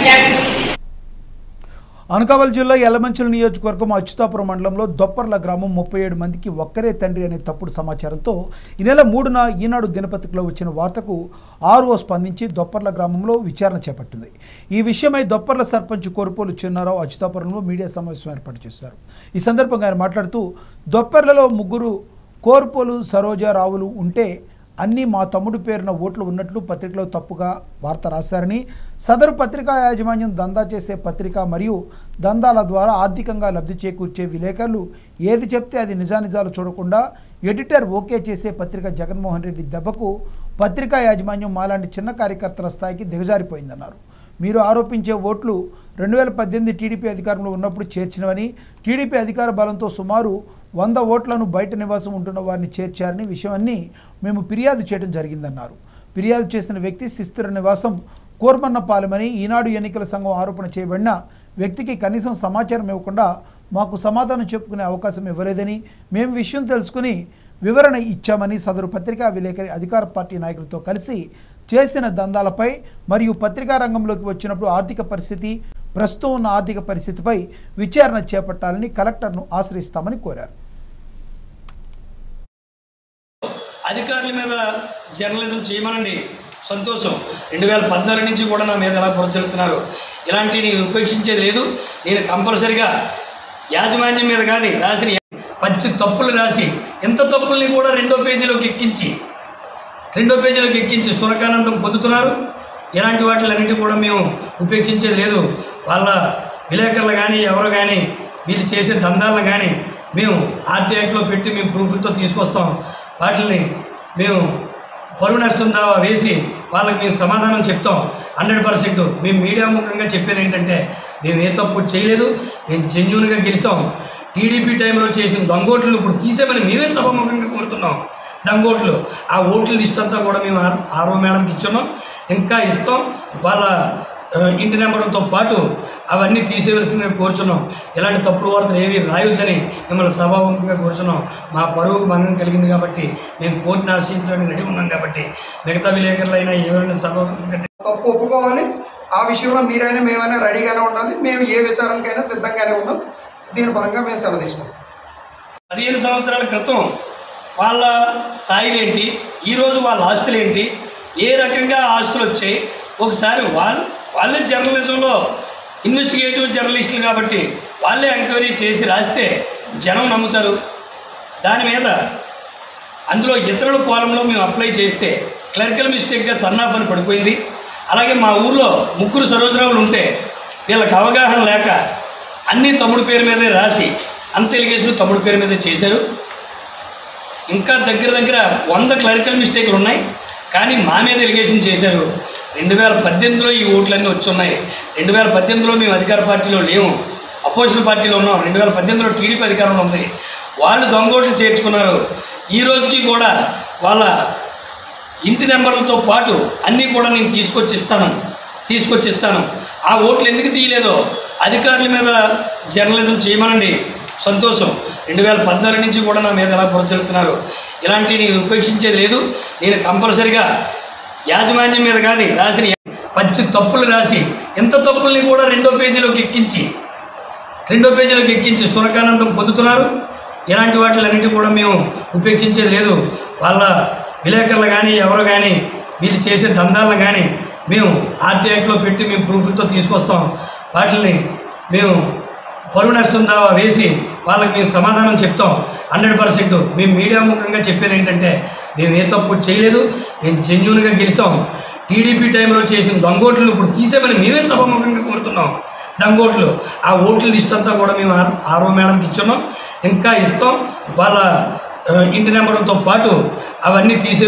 activities Anakapalli జిల్లా యలమంచిల నియోజకవర్గం అచ్యుతాపురం మండలంలో దొప్పర్ల గ్రామం ముప్పై ఏడు మందికి ఒక్కరే తండ్రి అనే తప్పుడు సమాచారంతో ఈ నెల మూడున ఈనాడు దినపత్రికలో వచ్చిన వార్తకు ఆర్ఓ స్పందించి దొప్పర్ల గ్రామంలో విచారణ చేపట్టింది ఈ విషయమై దొప్పర్ల సర్పంచ్ కోరుపోలు చిన్నారావు అచ్యుతాపురంలో మీడియా సమావేశం ఏర్పాటు చేశారు ఈ సందర్భంగా ఆయన మాట్లాడుతూ దొప్పర్లలో ముగ్గురు కోర్పోలు సరోజారావులు ఉంటే అన్నీ మా తమ్ముడి పేరున ఓట్లు ఉన్నట్లు పత్రికలో తప్పుగా వార్త రాశారని సదరు పత్రికా యాజమాన్యం దందా చేసే పత్రిక మరియు దందాల ద్వారా ఆర్థికంగా లబ్ధి చేకూర్చే విలేకరులు ఏది చెప్తే అది నిజానిజాలు చూడకుండా ఎడిటర్ ఓకే చేసే పత్రిక జగన్మోహన్ రెడ్డి దెబ్బకు పత్రికా యాజమాన్యం మాలాంటి చిన్న కార్యకర్తల స్థాయికి దిగజారిపోయిందన్నారు మీరు ఆరోపించే ఓట్లు రెండు వేల పద్దెనిమిది టీడీపీ అధికారంలో ఉన్నప్పుడు చేర్చినవని టీడీపీ అధికార బలంతో సుమారు వంద ఓట్లను బయట నివాసం ఉంటున్న వారిని చేర్చారని విషయాన్ని మేము ఫిర్యాదు చేయడం జరిగిందన్నారు ఫిర్యాదు చేసిన వ్యక్తి శిస్తుర నివాసం కోర్మన్నపాలెమని ఈనాడు ఎన్నికల సంఘం ఆరోపణ చేయబడిన వ్యక్తికి కనీసం సమాచారం ఇవ్వకుండా మాకు సమాధానం చెప్పుకునే అవకాశం ఇవ్వలేదని మేము విషయం తెలుసుకుని వివరణ ఇచ్చామని సదరు పత్రికా విలేకరి అధికార పార్టీ నాయకులతో కలిసి చేసిన దందాలపై మరియు పత్రికా రంగంలోకి వచ్చినప్పుడు ఆర్థిక పరిస్థితి ప్రస్తుతం ఉన్న ఆర్థిక పరిస్థితిపై విచారణ చేపట్టాలని కలెక్టర్ను ఆశ్రయిస్తామని కోరారు అధికారుల మీద జర్నలిజం చేయమనండి సంతోషం రెండు వేల పద్నాలుగు నుంచి కూడా నా మీద ఎలా పొరచెలుతున్నారు ఇలాంటివి నేను ఉపేక్షించేది లేదు నేను కంపల్సరిగా యాజమాన్యం మీద కానీ రాసిన పచ్చి తప్పులు రాసి ఎంత తప్పుల్ని కూడా రెండో పేజీలోకి ఎక్కించి రెండో పేజీలోకి ఎక్కించి సునకానందం పొందుతున్నారు ఇలాంటి వాటిలన్నిటి కూడా మేము ఉపేక్షించేది లేదు వాళ్ళ విలేకరులు కానీ ఎవరు కానీ వీళ్ళు చేసే దందాలను కానీ మేము ఆర్టీ యాక్ట్లో పెట్టి మేము ప్రూఫ్లతో తీసుకొస్తాం వాటిని మేము పరువు నష్టం దావా వేసి వాళ్ళకి మేము సమాధానం చెప్తాం హండ్రెడ్ పర్సెంట్ మేము మీడియా ముఖంగా చెప్పేది ఏంటంటే మేము ఏ తప్పు చేయలేదు మేము జెన్యున్గా గెలిచాం టీడీపీ టైంలో చేసిన దొంగోట్లు ఇప్పుడు తీసేమని మేమే సభాముఖంగా కోరుతున్నాం దంగోట్లు ఆ ఓట్ల లిస్ట్ అంతా కూడా మేము ఆర్ ఆర్ఓ మేడంకి ఇచ్చున్నాం ఇంకా ఇస్తాం వాళ్ళ ఆ, ఇంటి నెంబర్లతో పాటు అవన్నీ తీసేయవలసిందిగా కోరుచున్నాం ఇలాంటి తప్పుడు వార్తలు ఏవి రాయొద్దని మిమ్మల్ని సభాముఖంగా కోరుచున్నాం మా పరువుకు భంగం కలిగింది కాబట్టి మేము కోర్టుని ఆశ్రయించడానికి రెడీ ఉన్నాం కాబట్టి మిగతా విలేకరులైనా ఎవరైనా సభాముఖంగా తప్పు ఒప్పుకోవాలి ఆ విషయంలో మీరైనా మేమైనా రెడీగానే ఉండాలి మేము ఏ విచారణకైనా సిద్ధంగానే ఉన్నాం దీని పరంగా మేము సెలవు తీసుకుంటాం పదిహేను సంవత్సరాల క్రితం వాళ్ళ స్థాయిలు ఏంటి ఈరోజు వాళ్ళ ఆస్తులు ఏంటి ఏ రకంగా ఆస్తులు వచ్చాయి ఒకసారి వాళ్ళ వాళ్ళే జర్నలిజంలో ఇన్వెస్టిగేటివ్ జర్నలిస్టులు కాబట్టి వాళ్ళే ఎంక్వైరీ చేసి రాస్తే జనం నమ్ముతారు దాని మీద అందులో ఇతరుల కోలంలో మేము అప్లై చేస్తే క్లరికల్ మిస్టేక్గా సన్నాఫ్ అని పడిపోయింది అలాగే మా ఊర్లో ముగ్గురు సరోజరావులు ఉంటే వీళ్ళకి అవగాహన లేక అన్నీ తమ్ముడు పేరు మీదే రాసి అంత ఎలిగేషన్ తమ్ముడు పేరు మీదే చేశారు ఇంకా దగ్గర దగ్గర వంద క్లరికల్ మిస్టేక్లు ఉన్నాయి కానీ మా మీద ఎలిగేషన్ చేశారు రెండు వేల పద్దెనిమిదిలో ఈ ఓట్లన్నీ వచ్చి ఉన్నాయి రెండు వేల పద్దెనిమిదిలో మేము అధికార పార్టీలో లేము అపోజిషన్ పార్టీలో ఉన్నాం రెండు వేల పద్దెనిమిదిలో టీడీపీ అధికారంలో ఉంది వాళ్ళు దొంగోట్లు చేర్చుకున్నారు ఈ రోజుకి కూడా వాళ్ళ ఇంటి నెంబర్లతో పాటు అన్నీ కూడా నేను తీసుకొచ్చి ఇస్తాను తీసుకొచ్చి ఇస్తాను ఆ ఓట్లు ఎందుకు తీయలేదో అధికారుల మీద జర్నలిజం చేయమనండి సంతోషం రెండు వేల పద్నాలుగు నుంచి కూడా నా మీద ఎలా పొరచెలుతున్నారు ఇలాంటివి నేను ఉపేక్షించేది లేదు నేను కంపల్సరిగా యాజమాన్యం మీద కానీ రాసిన పచ్చి తప్పులు రాసి ఎంత తప్పుల్ని కూడా రెండో పేజీలోకి ఎక్కించి రెండో పేజీలోకి ఎక్కించి సునకానందం పొందుతున్నారు ఇలాంటి వాటిలన్నిటి కూడా మేము ఉపేక్షించేది లేదు వాళ్ళ విలేకరులు కానీ ఎవరు కానీ వీళ్ళు చేసే దందాలను కానీ మేము ఆర్టీ యాక్ట్లో పెట్టి మేము ప్రూఫ్లతో తీసుకొస్తాం వాటిని మేము పరువు నష్టం దావా వేసి వాళ్ళకి మేము సమాధానం చెప్తాం హండ్రెడ్ పర్సెంట్ మేము మీడియా ముఖంగా చెప్పేది ఏంటంటే మేము ఏ తప్పు చేయలేదు మేము జెన్యున్గా గెలిచాం టీడీపీ టైంలో చేసిన దొంగోట్లు ఇప్పుడు తీసేమని మేమే సభాముఖంగా కోరుతున్నాం దంగోట్లు ఆ ఓట్ల లిస్ట్ అంతా కూడా మేము ఆర్ ఆర్ఓ మేడంకి ఇచ్చున్నాం ఇంకా ఇస్తాం వాళ్ళ ఆ, ఇంటి నెంబర్లతో పాటు అవన్నీ తీసే